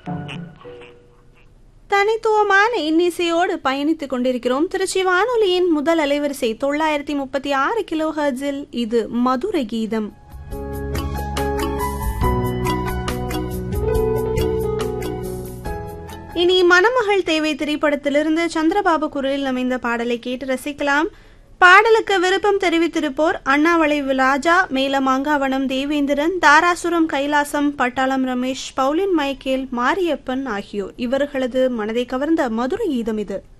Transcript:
தனித்துவமான இன்னிசையோடு பயணித்துக் கொண்டிருக்கிறோம் திருச்சி வானொலியின் முதல் அலைவரிசை தொள்ளாயிரத்தி முப்பத்தி ஆறு கிலோ ஹர்ட்ஸில் இது மதுரை கீதம் இனி மணமகள் தேவை திரைப்படத்திலிருந்து சந்திரபாபு குரலில் அமைந்த பாடலை கேட்டு ரசிக்கலாம் பாடலுக்கு விருப்பம் தெரிவித்திருப்போர் அண்ணாவளை ராஜா மேலமாங்காவனம் தேவேந்திரன் தாராசுரம் கைலாசம் பட்டாளம் ரமேஷ் பவுலின் மைக்கேல் மாரியப்பன் ஆகியோர் இவர்களது மனதை கவர்ந்த மதுரை கீதம் இது